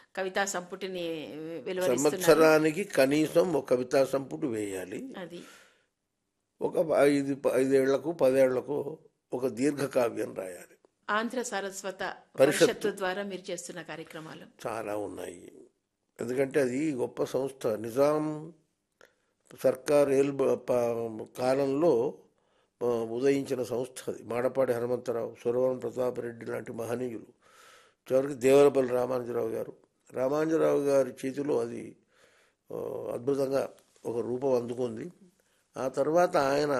కవితా సంపుటిని వెలువరిస్తున్నారు సంవత్సరానికి కనీసం ఒక కవితా సంపుటి వేయాలి అది ఒక ఐదు ఐదేళ్లకు పదేళ్లకు ఒక దీర్ఘకావ్యం రాయాలి ఆంధ్ర సారస్వత పరిషత్తు. పరిషత్తు ద్వారా మీరు చేస్తున్న కార్యక్రమాలు చాలా ఉన్నాయి ఎందుకంటే అది గొప్ప సంస్థ నిజాం సర్కార్ ఏల్ కాలంలో ఆ, ఉదయించిన సంస్థ అది మాడపాటి హనుమంతరావు సురవరం ప్రతాపరెడ్డి లాంటి మహనీయులు చివరికి దేవరపల్లి రామానుజరావు గారు రామానుజరావు గారి చేతిలో అది ఆ, అద్భుతంగా ఒక రూపం అందుకుంది ఆ తర్వాత ఆయన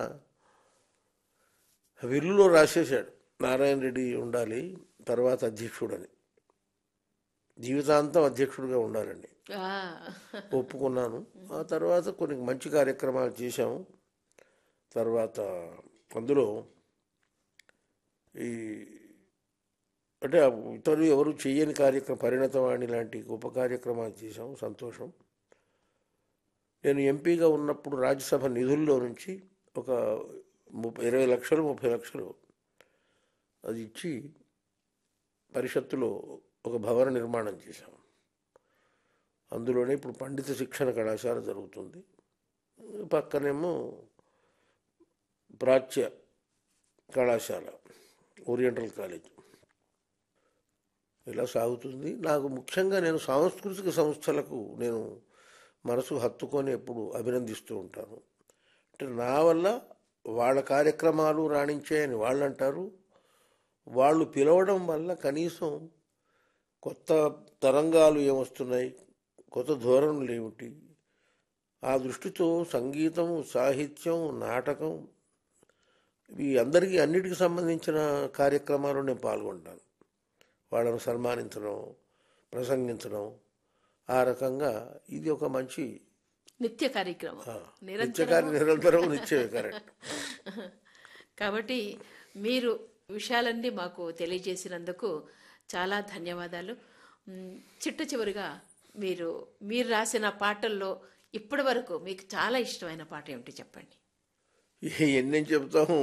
విల్లులో రాసేశాడు నారాయణ రెడ్డి ఉండాలి తర్వాత అధ్యక్షుడని జీవితాంతం అధ్యక్షుడిగా ఉండాలండి ఆ, ఒప్పుకున్నాను ఆ తర్వాత కొన్ని మంచి కార్యక్రమాలు చేశాము తర్వాత అందులో ఈ అంటే ఇతరులు ఎవరు చేయని కార్యక్రమం పరిణతవాణి లాంటి గొప్ప కార్యక్రమాలు చేశాము సంతోషం నేను ఎంపీగా ఉన్నప్పుడు రాజ్యసభ నిధుల్లో నుంచి ఒక ముప్పై ఇరవై లక్షలు ముప్పై లక్షలు అది ఇచ్చి పరిషత్తులో ఒక భవన నిర్మాణం చేశాం అందులోనే ఇప్పుడు పండిత శిక్షణ కళాశాల జరుగుతుంది పక్కనేమో ప్రాచ్య కళాశాల ఓరియంటల్ కాలేజ్ ఇలా సాగుతుంది నాకు ముఖ్యంగా నేను సాంస్కృతిక సంస్థలకు నేను మనసు హత్తుకొని ఎప్పుడు అభినందిస్తూ ఉంటాను అంటే నా వల్ల వాళ్ళ కార్యక్రమాలు రాణించాయని వాళ్ళు అంటారు వాళ్ళు పిలవడం వల్ల కనీసం కొత్త తరంగాలు ఏమొస్తున్నాయి కొత్త ధోరణులు ఏమిటి ఆ దృష్టితో సంగీతం సాహిత్యం నాటకం ఇవి అందరికీ అన్నిటికీ సంబంధించిన కార్యక్రమాలు నేను పాల్గొంటాను వాళ్ళను సన్మానించడం ప్రసంగించడం ఆ రకంగా ఇది ఒక మంచి నిత్య కార్యక్రమం నిరంతరం నిత్యకారి నిరంతరం నిత్యమే కరెక్ట్ కాబట్టి మీరు విషయాలన్నీ మాకు తెలియజేసినందుకు చాలా ధన్యవాదాలు మ్, చిట్ట చివరిగా మీరు మీరు రాసిన పాటల్లో ఇప్పటి వరకు మీకు చాలా ఇష్టమైన పాట ఏమిటి చెప్పండి ఎన్నేం చెప్తాము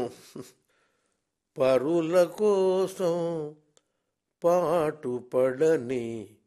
పరుల కోసం పాటు పడని